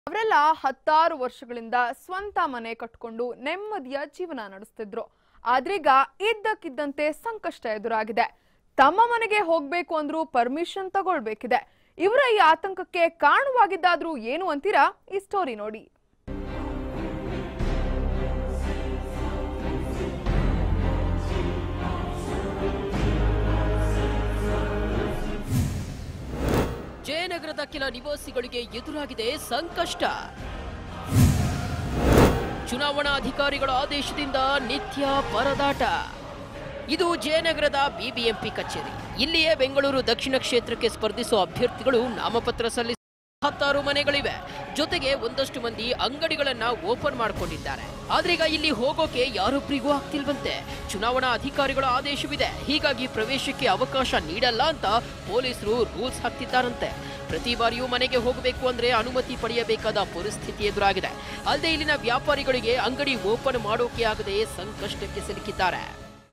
ಅವರೆಲ್ಲ ಹತ್ತಾರು ವರ್ಷಗಳಿಂದ ಸ್ವಂತ ಮನೆ ಕಟ್ಕೊಂಡು ನೆಮ್ಮದಿಯ ಜೀವನ ನಡೆಸ್ತಿದ್ರು ಆದ್ರೀಗ ಇದ್ದಕ್ಕಿದ್ದಂತೆ ಸಂಕಷ್ಟ ಎದುರಾಗಿದೆ ತಮ್ಮ ಮನೆಗೆ ಹೋಗ್ಬೇಕು ಅಂದ್ರೂ ಪರ್ಮಿಷನ್ ತಗೊಳ್ಬೇಕಿದೆ ಇವರ ಈ ಆತಂಕಕ್ಕೆ ಕಾರಣವಾಗಿದ್ದಾದ್ರೂ ಏನು ಅಂತೀರಾ ಈ ಸ್ಟೋರಿ ನೋಡಿ ಜಯನಗರದ ಕೆಲ ನಿವಾಸಿಗಳಿಗೆ ಎದುರಾಗಿದೆ ಸಂಕಷ್ಟ ಚುನಾವಣಾ ಅಧಿಕಾರಿಗಳ ಆದೇಶದಿಂದ ನಿತ್ಯ ಪರದಾಟ ಇದು ಜಯನಗರದ ಬಿಬಿಎಂಪಿ ಕಚೇರಿ ಇಲ್ಲಿಯೇ ಬೆಂಗಳೂರು ದಕ್ಷಿಣ ಕ್ಷೇತ್ರಕ್ಕೆ ಸ್ಪರ್ಧಿಸುವ ಅಭ್ಯರ್ಥಿಗಳು ನಾಮಪತ್ರ ಸಲ್ಲಿಸಿ ಹತ್ತಾರು ಮನೆಗಳಿವೆ ಜೊತೆಗೆ ಒಂದಷ್ಟು ಮಂದಿ ಅಂಗಡಿಗಳನ್ನ ಓಪನ್ ಮಾಡ್ಕೊಂಡಿದ್ದಾರೆ ಆದ್ರೀಗ ಇಲ್ಲಿ ಹೋಗೋಕೆ ಯಾರೊಬ್ರಿಗೂ ಆಗ್ತಿಲ್ವಂತೆ ಚುನಾವಣಾ ಅಧಿಕಾರಿಗಳ ಆದೇಶವಿದೆ ಹೀಗಾಗಿ ಪ್ರವೇಶಕ್ಕೆ ಅವಕಾಶ ನೀಡಲ್ಲ ಅಂತ ಪೊಲೀಸರು ರೂಲ್ಸ್ ಹಾಕ್ತಿದ್ದಾರಂತೆ ಪ್ರತಿ ಬಾರಿಯೂ ಮನೆಗೆ ಹೋಗಬೇಕು ಅಂದ್ರೆ ಅನುಮತಿ ಪಡೆಯಬೇಕಾದ ಪರಿಸ್ಥಿತಿ ಎದುರಾಗಿದೆ ಅಲ್ಲದೆ ಇಲ್ಲಿನ ವ್ಯಾಪಾರಿಗಳಿಗೆ ಅಂಗಡಿ ಓಪನ್ ಮಾಡೋಕೆ ಆಗದೆ ಸಂಕಷ್ಟಕ್ಕೆ ಸಿಲುಕಿದ್ದಾರೆ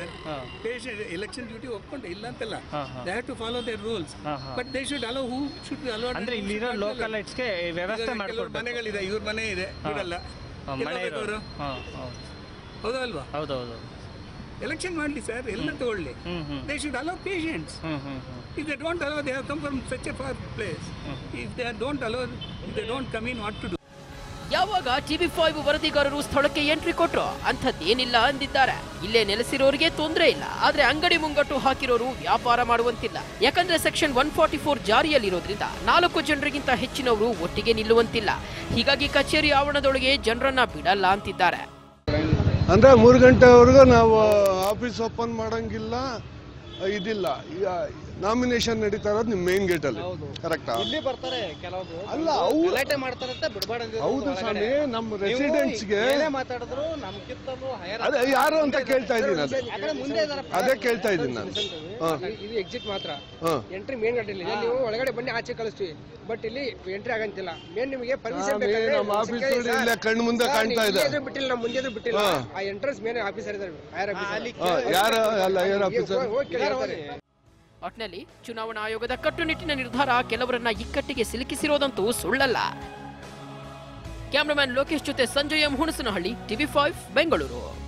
ಪೇಷಂಟ್ ಎಲೆಕ್ಷನ್ ಡ್ಯೂಟಿ ಒಪ್ಕೊಂಡೆ ಇಲ್ಲ ಅಂತಲ್ಲ ಹಾ, ಹಾ. They have to follow their rules ಹಾ, ಹಾ. But they should allow who should be allow ಅಂದ್ರೆ ಇಲ್ಲಿರೋ ಲೋಕಲ್ ಲೈಟ್ಸ್ಗೆ ವ್ಯವಸ್ಥೆ ಮಾಡ್ಕೊಡ್ಬೇಕು ಮನೆಗಳಿದೆ ಇವ್ರ ಮನೆ ಇದೆ ಬಿಡಲ್ಲ ಹಾ, ಮಳೆ ಇರೋರು ಹಾ ಹೌದು ಹೌದಾ ಅಲ್ವಾ ಹೌದೌದು ಎಲೆಕ್ಷನ್ ಮಾಡಲಿ ಸರ್ ಎಲ್ಲ ತಗೊಳ್ಳಿ hmm hmm they should allow patients hmm hmm hmm if they don't allow they have come from such a far place if they don't allow if they don't come in what to do ಯಾವಾಗ TV five ವರದಿಗಾರರು ಸ್ಥಳಕ್ಕೆ entry ಕೊಟ್ರು ಅಂಥದ್ದೇನಿಲ್ಲ ಅಂದಿದ್ದಾರೆ ಇಲ್ಲೇ ನೆಲೆಸಿರೋರಿಗೆ ತೊಂದರೆ ಇಲ್ಲ ಆದ್ರೆ ಅಂಗಡಿ ಮುಂಗಟ್ಟು ಹಾಕಿರೋರು ವ್ಯಾಪಾರ ಮಾಡುವಂತಿಲ್ಲ ಯಾಕಂದ್ರೆ ಸೆಕ್ಷನ್ ಒನ್ ಫಾರ್ಟಿ ಫೋರ್ ಜಾರಿಯಲ್ಲಿರೋದ್ರಿಂದ ನಾಲ್ಕು ಜನರಿಗಿಂತ ಹೆಚ್ಚಿನವರು ಒಟ್ಟಿಗೆ ನಿಲ್ಲುವಂತಿಲ್ಲ ಹೀಗಾಗಿ ಕಚೇರಿ ಆವರಣದೊಳಗೆ ಜನರನ್ನ ಬಿಡಲ್ಲ ಅಂತಿದ್ದಾರೆ ಅಂದ್ರೆ ಮೂರು ಗಂಟೆವರೆಗೂ ನಾವು ಆಫೀಸ್ ಓಪನ್ ಮಾಡಂಗಿಲ್ಲ ಇದಿಲ್ಲ ಈಗ ನಾಮಿನೇಷನ್ ನಡೀತಾ ಇರೋದು ನಿಮ್ಮ ಮೇನ್ ಗೇಟ್ ಅಲ್ಲಿ ಕರೆಕ್ಟಾ ಇಲ್ಲಿ ಬರ್ತಾರೆ ಕೆಲವೊಬ್ರು ಅಲ್ಲ ಅವ್ರು ಗಲಾಟೆ ಮಾಡ್ತಾರಂತ ಬಿಡಬಾರ್ದು ಹೌದು ಸ್ವಾಮಿ ನಮ್ಮ ರೆಸಿಡೆಂಟ್ಸ್ಗೆ ಏನೇ ಮಾತಾಡಿದ್ರು ನಮ್ ಕಿತ್ತಲು ಹೈಯರ್ ಅದೇ ಯಾರು ಅಂತ ಕೇಳ್ತಾ ಇದ್ದೀನಿ ಅದೇ ಆ ಕಡೆ ಮುಂದೆ ಇದಾರೆ ಅದೇ ಕೇಳ್ತಾ ಇದ್ದೀನಿ ನಾನು ಹಾ ಇದು ಎಕ್ಸಿಟ್ ಮಾತ್ರ ಹಾ ಎಂಟ್ರಿ ಮೇನ್ ಗೇಟ್ ಇಲ್ಲಿ ನೀವು ಒಳಗಡೆ ಬನ್ನಿ ಆಚೆ ಕಳಿಸ್ತೀವಿ ಬಟ್ ಇಲ್ಲಿ ಎಂಟ್ರಿ ಆಗಂತಿಲ್ಲ ಮೇನ್ ನಿಮಗೆ ಪರ್ಮಿಷನ್ ಸ್ವಾಮಿ, ನಮ್ಮ ಆಫೀಸ್ ನೋಡಿ ಇಲ್ಲೇ ಕಣ್ಣು ಮುಂದೆ ಕಾಣ್ತಾ ಇದೆ ಬಿಟ್ಟಿಲ್ಲ ನಮ್ಮ ಮುಂದೆ ಬಿಟ್ಟಿಲ್ಲ ಹಾ. ಆ ಎಂಟ್ರೆನ್ಸ್ ಮೇನ್ ಆಫೀಸರ್ ಇದ್ದಾರೆ ಹೈಯರ್ ಹಾ, ಯಾರು ಅಲ್ಲ ಏರ್ ಆಫೀಸರ್ ಹೋಗಿ ಕೇಳಿ ಒಟ್ನಲ್ಲಿ ಚುನಾವಣಾ ಆಯೋಗದ ಕಟ್ಟುನಿಟ್ಟಿನ ನಿರ್ಧಾರ ಕೆಲವರನ್ನ ಇಕ್ಕಟ್ಟಿಗೆ ಸಿಲುಕಿಸಿರೋದಂತೂ ಸುಳ್ಳಲ್ಲ ಕ್ಯಾಮ್ರಾಮನ್ ಲೋಕೇಶ್ ಜೊತೆ Sanjay M Hunasanahalli TV five Bengaluru